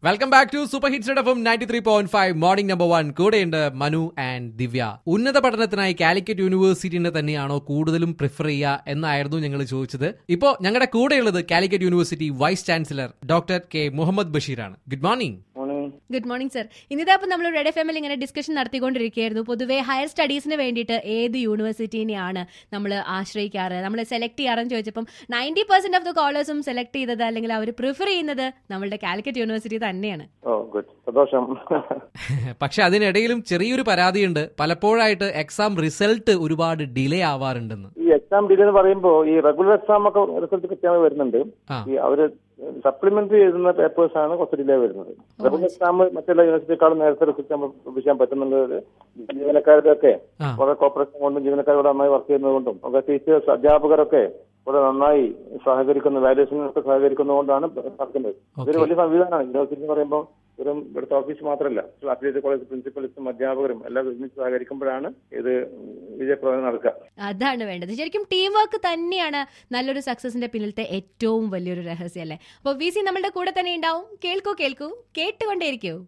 Welcome back to super hits F ninety three point five morning number one കൂടെയുണ്ട് Manu and ദിവ്യ ഉന്നത പഠനത്തിനായി കാലിക്കറ്റ് യൂണിവേഴ്സിറ്റിനെ തന്നെയാണോ കൂടുതലും പ്രിഫർ ചെയ്യുക എന്നായിരുന്നു ഞങ്ങൾ ചോദിച്ചത് ഇപ്പോ ഞങ്ങളുടെ കൂടെയുള്ളത് Calicut university vice chancellor doctor K Muhammad ബഷീറാണ് good morning morning good morning sir ഇന്നിതപ്പോൾ നമ്മൾ റെഡ് എഫ് എമ്മിൽ ഇങ്ങനെ ഡിസ്കഷൻ നടത്തിക്കൊണ്ടിരിക്കുകയായിരുന്നു പൊതുവേ ഹയർ സ്റ്റഡീസിന് വേണ്ടിയിട്ട് ഏത് യൂണിവേഴ്സിറ്റീനെയാണ് നമ്മൾ ആശ്രയിക്കാറ് നമ്മൾ സെലക്ട് ചെയ്യാറെന്ന് ചോദിച്ചപ്പം നയൻറ്റി പെർസെന്റ് ഓഫ് ദ കോളേഴ്സും സെലക്ട് ചെയ്തത് അല്ലെങ്കിൽ അവർ പ്രിഫർ ചെയ്യുന്നത് നമ്മളുടെ കാലിക്കറ്റ് യൂണിവേഴ്സിറ്റി തന്നെയാണ് ഓ ഗുഡ് സന്തോഷം പക്ഷെ അതിനിടയിലും ചെറിയൊരു പരാതിയുണ്ട് പലപ്പോഴായിട്ട് എക്സാം റിസൾട്ട് ഒരുപാട് ഡിലേ ആവാറുണ്ടെന്ന് ഈ എക്സാം ഡിലേ എന്ന് പറയുമ്പോൾ ഈ റെഗുലർ എക്സാം ഒക്കെ റിസൾട്ട് കൃത്യമായി വരുന്നുണ്ട് ആ. ഈ അവര് സപ്ലിമെന്ററി എഴുതുന്ന പേപ്പേഴ്സ് ആണ് കുറച്ച് ഡിലേ വരുന്നത് റെഗുലർ എക്സാം മറ്റുള്ള യൂണിവേഴ്സിറ്റിക്കാളും നേരത്തെ റിസൾട്ട് നമ്മൾ പ്രതീക്ഷിക്കാൻ പറ്റുന്നുള്ളത് ജീവനക്കാരുടെ ഒക്കെ ആ. വളരെ കോപ്പറേഷൻ കൊണ്ടും ജീവനക്കാരോട് നന്നായി വർക്ക് ചെയ്യുന്നത് കൊണ്ടും ഒക്കെ ടീച്ചേഴ്സ് അധ്യാപകരൊക്കെ വളരെ നന്നായി സഹകരിക്കുന്ന വാല്യൂഷനൊക്കെ സഹകരിക്കുന്നതുകൊണ്ടാണ് നടക്കുന്നത് ഇതൊരു വലിയ സംവിധാനമാണ് യൂണിവേഴ്സിറ്റി എന്ന് പറയുമ്പോൾ വെറും ഇവിടുത്തെ ഓഫീസ് മാത്രമല്ല അഫിലിയേറ്റ് കോളേജ് പ്രിൻസിപ്പൽസും അധ്യാപകരും എല്ലാം ഒരുമിച്ച് സഹകരിക്കുമ്പോഴാണ് ഇത് വിജയപ്രദം നടക്കുക അതാണ് വേണ്ടത് ശരിക്കും ടീം വർക്ക് തന്നെയാണ് നല്ലൊരു സക്സസിന്റെ പിന്നിലത്തെ ഏറ്റവും വലിയൊരു രഹസ്യം അല്ലേ അപ്പോൾ വി സി നമ്മളുടെ കൂടെ തന്നെ ഉണ്ടാവും കേൾക്കൂ കേൾക്കൂ കേട്ടുകൊണ്ടേയിരിക്കൂ